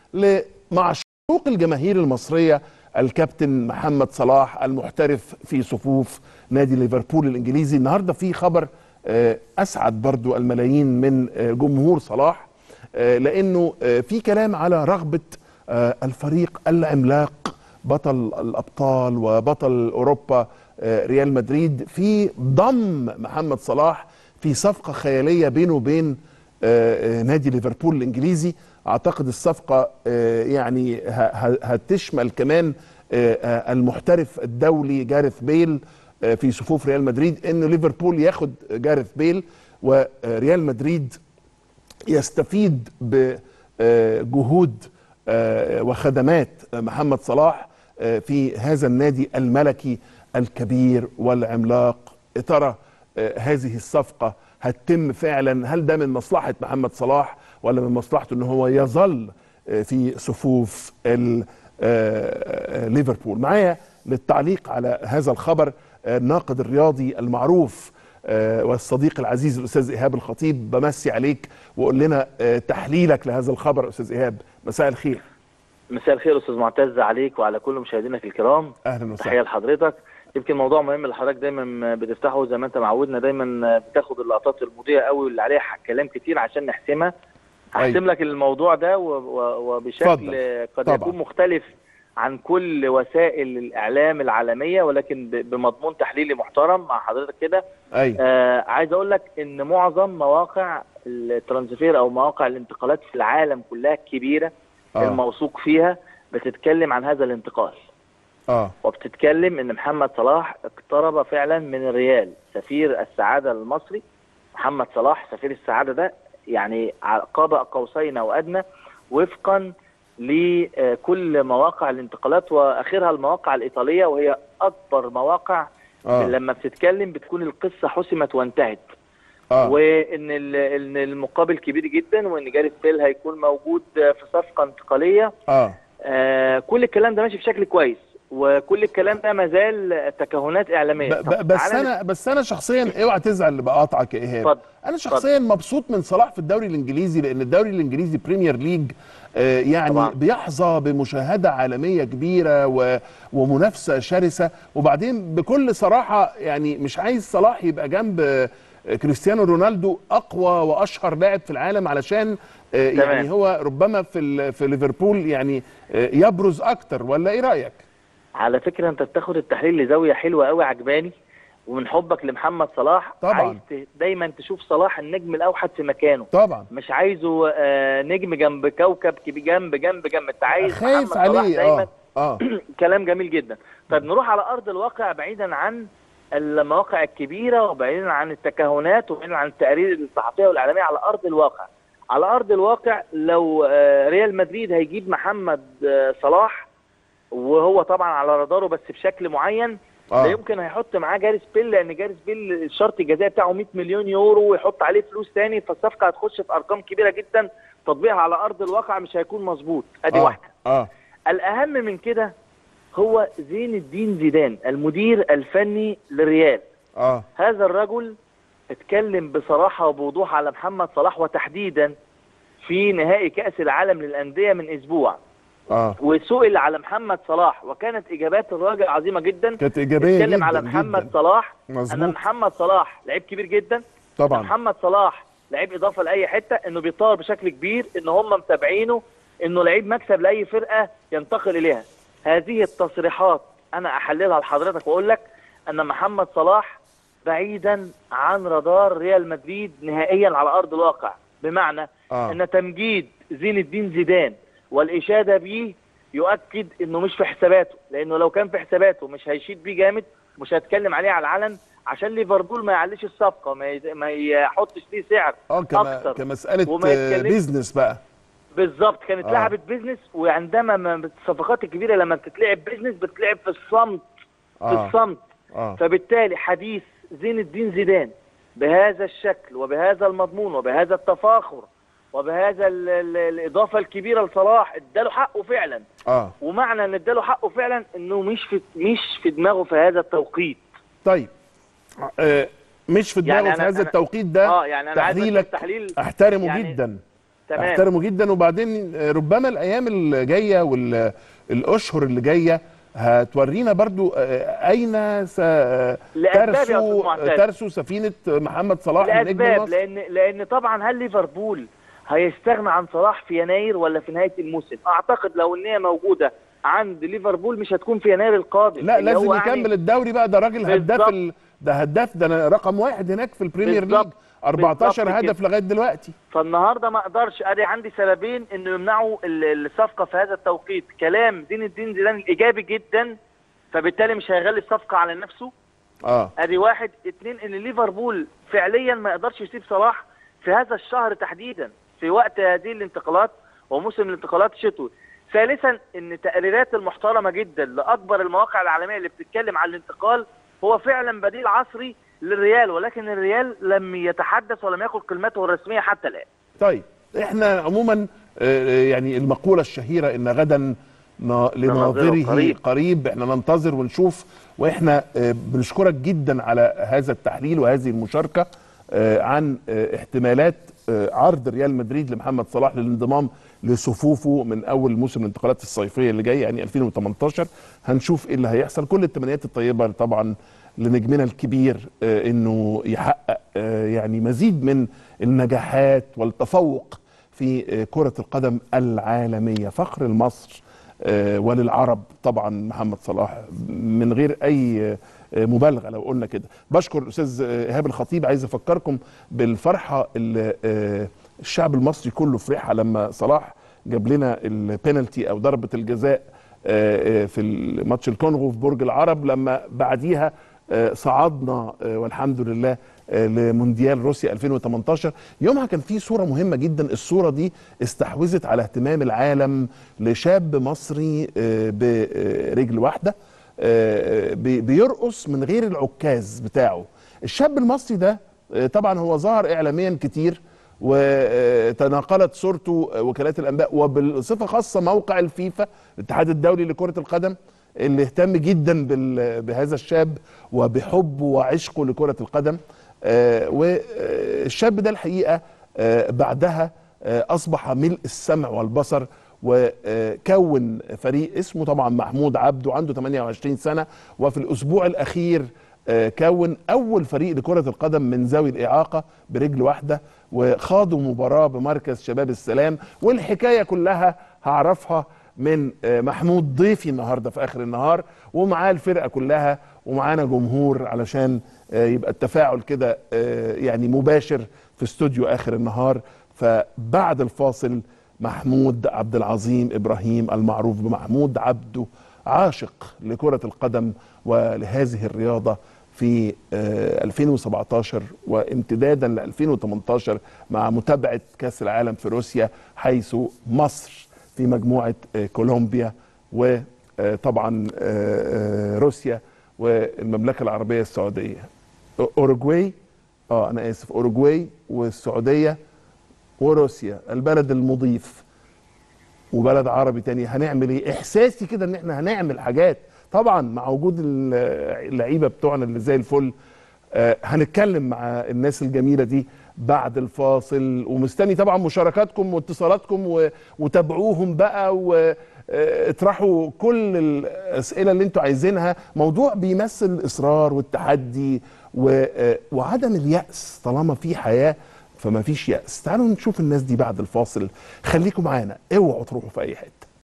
لمعشوق الجماهير المصريه الكابتن محمد صلاح المحترف في صفوف نادي ليفربول الانجليزي النهارده في خبر آه، اسعد برضو الملايين من آه، جمهور صلاح آه، لانه آه، في كلام على رغبه آه، الفريق العملاق بطل الابطال وبطل اوروبا آه، ريال مدريد في ضم محمد صلاح في صفقه خياليه بينه وبين آه، آه، نادي ليفربول الانجليزي اعتقد الصفقه آه، يعني ه- ه- هتشمل كمان آه، آه، المحترف الدولي جاريث بيل آه، في صفوف ريال مدريد ان ليفربول ياخد جاريث بيل وريال مدريد يستفيد بجهود وخدمات محمد صلاح آه، في هذا النادي الملكي الكبير والعملاق يا ترى آه، هذه الصفقة هتتم فعلا هل ده من مصلحة محمد صلاح ولا من مصلحته ان هو يظل آه، في صفوف ال- آه، آه، ليفربول معايا للتعليق على هذا الخبر آه، الناقد الرياضي المعروف آه، والصديق العزيز الاستاذ ايهاب الخطيب بمسي عليك وقول لنا آه، تحليلك لهذا الخبر استاذ ايهاب مساء الخير مساء الخير استاذ معتز عليك وعلى كل مشاهدينك الكرام اهلا تحيه وسهلا لحضرتك يمكن موضوع مهم اللي حضرتك دايما بتفتحه زي ما انت معودنا دايما بتاخد اللقطات المضيئه قوي واللي عليها كلام كتير عشان نحسمها هحسم أيوة. لك الموضوع ده و- و- وبشكل اتفضل. قد طبعا. يكون مختلف عن كل وسائل الاعلام العالميه ولكن ب- بمضمون تحليلي محترم مع حضرتك كده ايوه آه عايز اقول لك ان معظم مواقع الترانسفير او مواقع الانتقالات في العالم كلها الكبيره اه الموثوق فيها بتتكلم عن هذا الانتقال اه وبتتكلم ان محمد صلاح اقترب فعلا من الريال سفير السعاده المصري محمد صلاح سفير السعاده ده يعني على قاب قوسين او ادنى وفقا لكل مواقع الانتقالات واخرها المواقع الايطاليه وهي اكبر مواقع اه لما بتتكلم بتكون القصه حسمت وانتهت اه وان ال- ان المقابل كبير جدا وان جاريث بيل هيكون موجود في صفقه انتقاليه اه آه كل الكلام ده ماشي بشكل كويس وكل الكلام ده ما زال تكهنات اعلاميه ب- ب- بس انا بس انا شخصيا اوعى تزعل اللي بقاطعك يا ايهاب اتفضل انا شخصيا مبسوط من صلاح في الدوري الانجليزي لان الدوري الانجليزي بريمير ليج آه، يعني طبعا. بيحظى بمشاهده عالميه كبيره و... ومنافسه شرسه وبعدين بكل صراحه يعني مش عايز صلاح يبقى جنب آه، كريستيانو رونالدو اقوى واشهر لاعب في العالم علشان آه، تمام. يعني هو ربما في ال... في ليفربول يعني آه، يبرز اكتر ولا ايه رايك؟ على فكره انت بتاخد التحليل لزاويه حلوه قوي عجباني ومن حبك لمحمد صلاح طبعا. عايز ت- دايما تشوف صلاح النجم الاوحد في مكانه طبعا مش عايزه آه نجم جنب كوكب كبير جنب جنب جنب انت عايز خايف محمد صلاح عليه دايما اه اه كلام جميل جدا طيب نروح على ارض الواقع بعيدا عن المواقع الكبيره وبعيدا عن التكهنات وبعيدا عن التقارير الصحفيه والاعلاميه على ارض الواقع على ارض الواقع لو آه، ريال مدريد هيجيب محمد آه، صلاح وهو طبعا على راداره بس بشكل معين اه لا يمكن هيحط معاه جاريس بيل لان جاريس بيل الشرط الجزائي بتاعه 100 مليون يورو ويحط عليه فلوس تاني فالصفقه هتخش في ارقام كبيره جدا تطبيقها على ارض الواقع مش هيكون مظبوط ادي آه. واحده اه الاهم من كده هو زين الدين زيدان المدير الفني للريال اه هذا الرجل اتكلم بصراحه وبوضوح على محمد صلاح وتحديدا في نهائي كاس العالم للانديه من اسبوع اه وسئل على محمد صلاح وكانت اجابات الراجل عظيمه جدا كانت ايجابيه اتكلم جدا على محمد جدا. صلاح ان مظبوط محمد صلاح لعيب كبير جدا طبعا محمد صلاح لعيب اضافه لاي حته انه بيطور بشكل كبير ان هم متابعينه انه لعيب مكسب لاي فرقه ينتقل اليها هذه التصريحات انا احللها لحضرتك واقول لك ان محمد صلاح بعيدا عن رادار ريال مدريد نهائيا على ارض الواقع بمعنى اه ان تمجيد زين الدين زيدان والاشاده بيه يؤكد انه مش في حساباته لانه لو كان في حساباته مش هيشيد بيه جامد مش هيتكلم عليه على العلن عشان ليفربول ما يعليش الصفقه ما ي- ما يحطش ليه سعر اه كما أكتر. كمساله وما آه، يتكلمش. بيزنس بقى بالظبط كانت آه. لعبت بيزنس وعندما ما الصفقات الكبيره لما بتتلعب بيزنس بتتلعب في الصمت في اه الصمت اه فبالتالي حديث زين الدين زيدان بهذا الشكل وبهذا المضمون وبهذا التفاخر وبهذا ال ال الاضافه الكبيره لصلاح اداله حقه فعلا اه ومعنى ان اداله حقه فعلا انه مش في مش في دماغه في هذا التوقيت طيب آه مش في دماغه يعني في أنا- هذا أنا- التوقيت ده اه يعني انا عايز أديك تحليلك تحليل احترمه يعني جدا تمام. احترمه جدا وبعدين ربما الايام الجايه والاشهر اللي جايه هتورينا برضو آه، اين س- آه، لأسباب يا أستاذ ترسو معتز. ترسو سفينه محمد صلاح من نجم لاسباب مصر لان لان طبعا هل ليفربول هيستغنى عن صلاح في يناير ولا في نهايه الموسم؟ اعتقد لو ان هي موجوده عند ليفربول مش هتكون في يناير القادم لا اللي لازم هو يعني يكمل الدوري بقى ده راجل هداف بالظبط. ال... ده هداف ده أنا رقم واحد هناك في البريمير ليج بالظبط. 14 بالظبط هدف لغايه دلوقتي فالنهارده ما اقدرش ادي عندي سببين انه يمنعوا ال- الصفقه في هذا التوقيت كلام دين الدين زيدان الايجابي جدا فبالتالي مش هيغلي الصفقه على نفسه اه ادي واحد اتنين ان ليفربول فعليا ما يقدرش يسيب صلاح في هذا الشهر تحديدا في وقت هذه الانتقالات وموسم الانتقالات الشتوي ثالثا ان تقريرات المحترمه جدا لاكبر المواقع العالميه اللي بتتكلم عن الانتقال هو فعلا بديل عصري للريال ولكن الريال لم يتحدث ولم يقل كلمته الرسميه حتى الان طيب احنا عموما آه، يعني المقوله الشهيره ان غدا نا- لناظره قريب. قريب احنا ننتظر ونشوف واحنا آه، بنشكرك جدا على هذا التحليل وهذه المشاركه آه، عن آه، احتمالات آه، عرض ريال مدريد لمحمد صلاح للانضمام لصفوفه من اول موسم الانتقالات الصيفيه اللي جاي يعني 2018 هنشوف ايه اللي هيحصل كل التمنيات الطيبه طبعا لنجمنا الكبير آه، انه يحقق آه، يعني مزيد من النجاحات والتفوق في آه، كرة القدم العالمية فخر لمصر آه، وللعرب طبعا محمد صلاح من غير اي آه، مبالغه لو قلنا كده بشكر الاستاذ آه، ايهاب الخطيب عايز افكركم بالفرحه اللي آه، الشعب المصري كله فرحها لما صلاح جاب لنا البينالتي او ضربه الجزاء آه، آه، في ماتش الكونغو في برج العرب لما بعديها آه، صعدنا آه، والحمد لله آه، لمونديال روسيا 2018 يومها كان في صوره مهمه جدا الصوره دي استحوذت على اهتمام العالم لشاب مصري آه، برجل واحده آه، بي- بيرقص من غير العكاز بتاعه الشاب المصري ده آه، طبعا هو ظهر اعلاميا كتير وتناقلت صورته وكالات الانباء وبصفه خاصه موقع الفيفا الاتحاد الدولي لكره القدم اللي اهتم جدا بال- بهذا الشاب وبحبه وعشقه لكره القدم آه، والشاب ده الحقيقه آه، بعدها آه، اصبح ملء السمع والبصر وكون فريق اسمه طبعا محمود عبده عنده 28 سنه وفي الاسبوع الاخير آه، كون اول فريق لكره القدم من ذوي الاعاقه برجل واحده وخاضوا مباراه بمركز شباب السلام والحكايه كلها هعرفها من آه، محمود ضيفي النهارده في اخر النهار ومعاه الفرقه كلها ومعانا جمهور علشان آه، يبقى التفاعل كده آه، يعني مباشر في استوديو اخر النهار فبعد الفاصل محمود عبد العظيم ابراهيم المعروف بمحمود عبده عاشق لكره القدم ولهذه الرياضه في آه، 2017 وامتدادا ل 2018 مع متابعه كاس العالم في روسيا حيث مصر في مجموعه آه، كولومبيا وطبعا روسيا والمملكه العربيه السعوديه اوروجواي اه انا اسف اوروجواي والسعوديه وروسيا البلد المضيف وبلد عربي تاني هنعمل ايه احساسي كده ان احنا هنعمل حاجات طبعا مع وجود ال- اللعيبه بتوعنا اللي زي الفل آه، هنتكلم مع الناس الجميله دي بعد الفاصل ومستني طبعا مشاركاتكم واتصالاتكم و- وتابعوهم بقى واطرحوا كل الاسئله اللي انتوا عايزينها موضوع بيمثل الاصرار والتحدي و- آه، وعدم الياس طالما في حياه فما فيش ياس تعالوا نشوف الناس دي بعد الفاصل خليكم معانا اوعوا تروحوا في اي حته